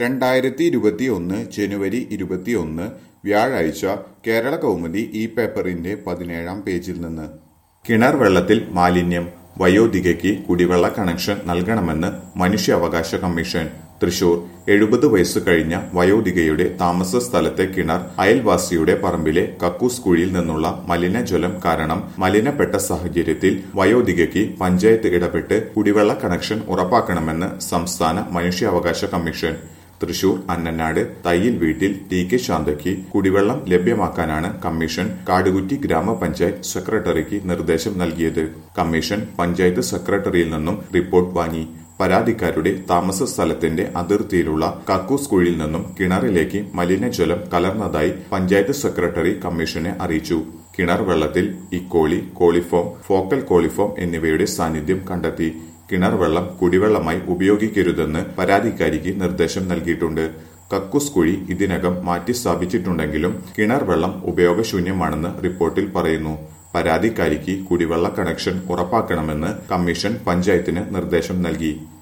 രണ്ടായിരത്തി ഇരുപത്തിയൊന്ന് ജനുവരി ഇരുപത്തിയൊന്ന് വ്യാഴാഴ്ച കേരള കൗമുദി ഈ പേപ്പറിന്റെ പതിനേഴാം പേജിൽ നിന്ന് കിണർ വെള്ളത്തിൽ മാലിന്യം വയോധികയ്ക്ക് കുടിവെള്ള കണക്ഷൻ നൽകണമെന്ന് മനുഷ്യാവകാശ കമ്മീഷൻ തൃശൂർ എഴുപത് വയസ്സ് കഴിഞ്ഞ വയോധികയുടെ താമസ സ്ഥലത്തെ കിണർ അയൽവാസിയുടെ പറമ്പിലെ കക്കൂസ് കുഴിയിൽ നിന്നുള്ള മലിനജലം കാരണം മലിനപ്പെട്ട സാഹചര്യത്തിൽ വയോധികയ്ക്ക് പഞ്ചായത്ത് ഇടപെട്ട് കുടിവെള്ള കണക്ഷൻ ഉറപ്പാക്കണമെന്ന് സംസ്ഥാന മനുഷ്യാവകാശ കമ്മീഷൻ തൃശൂർ അന്നനാട് തയ്യിൽ വീട്ടിൽ ടി കെ ശാന്തയ്ക്ക് കുടിവെള്ളം ലഭ്യമാക്കാനാണ് കമ്മീഷൻ കാടുകുറ്റി ഗ്രാമപഞ്ചായത്ത് സെക്രട്ടറിക്ക് നിർദ്ദേശം നൽകിയത് കമ്മീഷൻ പഞ്ചായത്ത് സെക്രട്ടറിയിൽ നിന്നും റിപ്പോർട്ട് വാങ്ങി പരാതിക്കാരുടെ താമസ സ്ഥലത്തിന്റെ അതിർത്തിയിലുള്ള കക്കൂസ് കുഴിയിൽ നിന്നും കിണറിലേക്ക് മലിനജലം കലർന്നതായി പഞ്ചായത്ത് സെക്രട്ടറി കമ്മീഷനെ അറിയിച്ചു കിണർ വെള്ളത്തിൽ ഇക്കോളി കോളിഫോം ഫോക്കൽ കോളിഫോം എന്നിവയുടെ സാന്നിധ്യം കണ്ടെത്തി കിണർ വെള്ളം കുടിവെള്ളമായി ഉപയോഗിക്കരുതെന്ന് പരാതിക്കാരിക്ക് നിർദ്ദേശം നൽകിയിട്ടുണ്ട് കക്കൂസ് കുഴി ഇതിനകം മാറ്റി സ്ഥാപിച്ചിട്ടുണ്ടെങ്കിലും കിണർ വെള്ളം ഉപയോഗശൂന്യമാണെന്ന് റിപ്പോർട്ടിൽ പറയുന്നു പരാതിക്കാരിക്ക് കുടിവെള്ള കണക്ഷൻ ഉറപ്പാക്കണമെന്ന് കമ്മീഷൻ പഞ്ചായത്തിന് നിർദ്ദേശം നൽകി